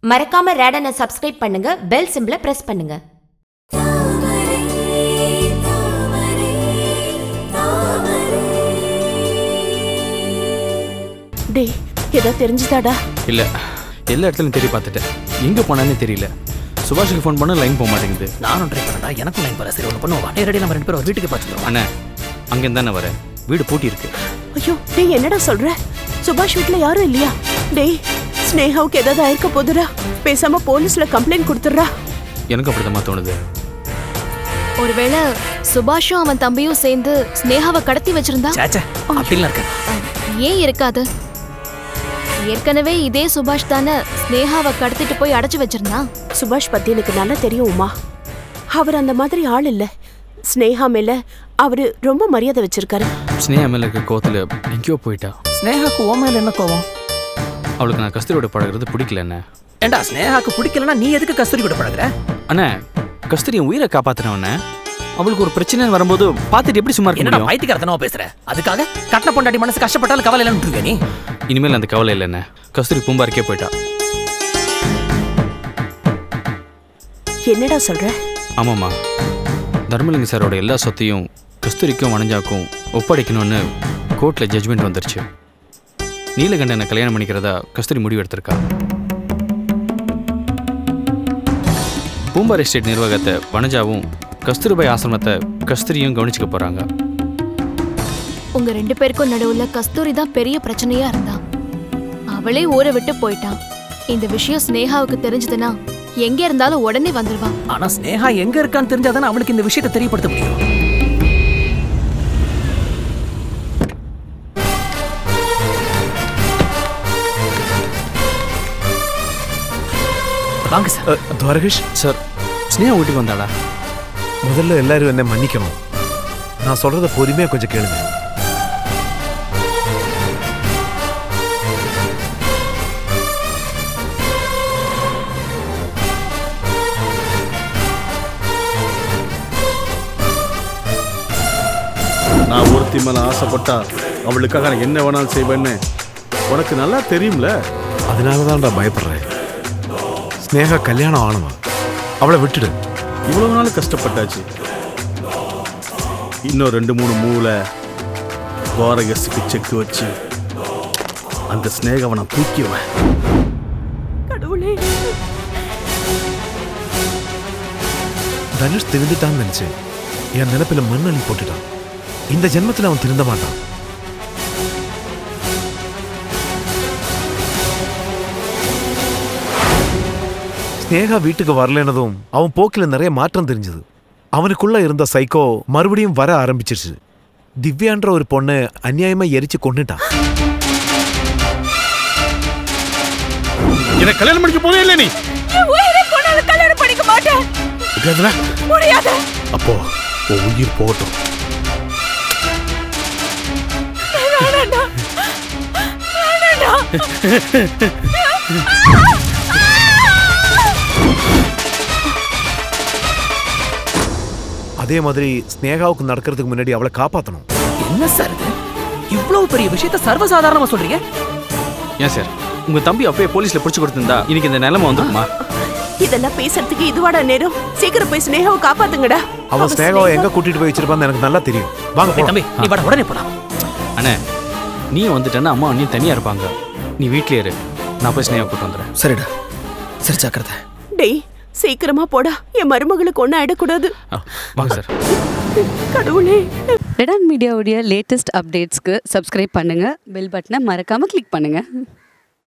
மறக்காம ரேடனை சப்ஸ்கிரைப் பண்ணுங்க பெல் சிம்பிளை பிரஸ் பண்ணுங்க டேய் ஏதோ தெரிஞ்சுதாடா இல்லை எல்லா இடத்துலையும் தேடி பார்த்துட்டேன் எங்கே போனானே தெரியல சுபாஷுக்கு ஃபோன் பண்ண லைன் போக மாட்டேங்குது நானும் ட்ரை பண்ணடா எனக்கும் லைன் வர சரி ஒன்று பண்ணுவோம் நேரடி நம்ம ரெண்டு பேரும் ஒரு வீட்டுக்கு பார்த்துருவோம் அண்ணே அங்கேருந்து தானே வரேன் வீடு பூட்டி இருக்கு ஐயோ டேய் என்னடா சொல்ற சுபாஷ் வீட்ல யாரும் இல்லையா டேய் ஸ்னேகாவுக்கு ஏதாவது ஆயிருக்க போதுடா பேசாம போலீஸ்ல கம்ப்ளைண்ட் கொடுத்துடுறா எனக்கு அப்படிதான் தோணுது ஒருவேளை சுபாஷும் அவன் தம்பியும் சேர்ந்து ஸ்னேகாவை கடத்தி வச்சிருந்தா சேச்சே அப்படிலாம் இருக்க அஹ், ஏன் இருக்காது ஏற்கனவே இதே சுபாஷ் தானே ஸ்னேகாவை கடத்திட்டு போய் அடைச்சு வச்சிருந்தான் சுபாஷ் பத்தி எனக்கு நல்லா தெரியும் உமா அவர் அந்த மாதிரி ஆள் இல்ல ஸ்னேகா மேல அவரு ரொம்ப மரியாதை வச்சிருக்காரு ஸ்னேகா மேலே இருக்க கோத்தில் எங்கேயோ போயிட்டா ஸ்னேகாக்கு ஓ மேல என்ன கோவம் அவளுக்கு நான் கஸ்தூரியோட பழகுறது பிடிக்கல என்ன ஏண்டா ஸ்னேகாக்கு பிடிக்கலனா நீ எதுக்கு கஸ்தூரி கூட பழகுற அண்ணே கஸ்தூரி என் உயிரை காப்பாத்தினவனே அவளுக்கு ஒரு பிரச்சனை வரும்போது பார்த்துட்டு எப்படி சும்மா இருக்க என்னடா முடியும் பைத்தியக்காரத்தனமா பேசுற அதுக்காக கட்டின பொண்டாட்டி மனசு கஷ்டப்பட்டாலும் கவலை இல்லைன்னு விட்டுருவியா நீ இனிமேல் அந்த கவலை இல்லைண்ணே கஸ்தூரி பூம்பாருக்கே போயிட்டா என்னடா சொல்ற ஆமாம்மா தர்மலிங்க சாரோட எல்லா சொத்தையும் கஸ்தூரிக்கும் வனஜாக்கும் ஒப்படைக்கணும்னு கோர்ட்டில் ஜட்ஜ்மெண்ட் வந்துருச்சு நீலகண்டனை கல்யாணம் பண்ணிக்கிறதா கஸ்தூரி முடிவு எடுத்திருக்கா பூம்பார் எஸ்டேட் நிர்வாகத்தை வனஜாவும் கஸ்தூரிபாய் ஆசிரமத்தை கஸ்தூரியும் கவனிச்சுக்க போகிறாங்க உங்க ரெண்டு பேருக்கும் நடுவுல கஸ்தூரி தான் பெரிய பிரச்சனையா இருந்தா அவளே ஊரை விட்டு போயிட்டான் இந்த விஷயம் ஸ்னேகாவுக்கு தெரிஞ்சதுன்னா எங்க இருந்தாலும் உடனே வந்துருவான் ஆனா ஸ்னேகா எங்க இருக்கான்னு தெரிஞ்சாதானே அவனுக்கு இந்த விஷயத்தை தெரியப்படுத்த முடியும் வாங்க சார் துவரகேஷ் சார் ஸ்னேகா வீட்டுக்கு வந்தாளா முதல்ல எல்லாரும் என்ன மன்னிக்கணும் நான் சொல்றத பொறுமையா கொஞ்சம் கேளுங்க நான் ஒருத்தி மேல ஆசைப்பட்டா அவளுக்காக நான் என்ன வேணாலும் செய்வேன்னு உனக்கு நல்லா தெரியும்ல அதனால தான்டா பயப்படுறேன் ஸ்னேகா கல்யாணம் ஆனவா அவளை விட்டுடு இவ்வளவு நாள் கஷ்டப்பட்டாச்சு இன்னும் ரெண்டு மூணு மூளை கோரகஸுக்கு செக் வச்சு அந்த ஸ்னேகாவை நான் தூக்கிடுவேன் கடவுளே தனுஷ் திருந்துட்டான்னு நினைச்சேன் என் நினைப்பில மண்ணள்ளி போட்டுட்டான் இந்த ஜென்மத்துல அவன் திருந்த மாட்டான் ஸ்னேகா வீட்டுக்கு வரலனதும் அவன் போக்கில் நிறைய மாற்றம் தெரிஞ்சது அவனுக்குள்ள இருந்த சைக்கோ மறுபடியும் வர ஆரம்பிச்சிருச்சு திவ்யான்ற ஒரு பொண்ணு அநியாயமா எரிச்சு கொன்னுட்டான் என்ன கல்யாணம் பண்ணிக்க போதே இல்லை நீ கல்யாணம் பண்ணிக்க மாட்டேன் முடியாதுல? முடியாது அப்போ உன் உயிர் போகட்டும் வேணாண்டா வேணாண்டா அதே மாதிரி ஸ்னேகாவுக்கு நடக்கிறதுக்கு முன்னாடி அவளை காப்பாத்தணும் என்ன சார் இது இவ்வளவு பெரிய விஷயத்த சர்வசாதாரணமா சொல்றீங்க ஏன் சார் உங்கள் தம்பி அப்பயே போலீஸில் பிடிச்சி கொடுத்துருந்தா இன்னைக்கு இந்த நிலைமை வந்துருமா இதெல்லாம் பேசுறதுக்கு இதுவாடா நேரம் சீக்கிரம் போய் ஸ்னேகாவை காப்பாத்துங்கடா அவன் ஸ்னேகாவை எங்க கூட்டிட்டு போய் வச்சிருப்பான்னு எனக்கு நல்லா தெரியும் வாங்க ஏய் போலாம். தம்பி நீ வாடா உடனே போலாம் அண்ணே நீயும் வந்துட்டேன்னா அம்மா அண்ணியும் தனியாக இருப்பாங்க நீ வீட்லயே இரு நான் போய் ஸ்னேகா கூட்டு வந்துடுறேன் சரிடா சரி ஜாக்கிரதை டேய் சீக்கிரமா போடா என் மருமகளுக்கு ஒன்னும் ஆயிடக்கூடாது ஆ, வாங்க சார் கடவுளே ரெடான் மீடியாவுடைய லேட்டஸ்ட் அப்டேட்ஸ்க்கு சப்ஸ்கிரைப் பண்ணுங்கள் பெல் பட்டனை மறக்காமல் கிளிக் பண்ணுங்கள்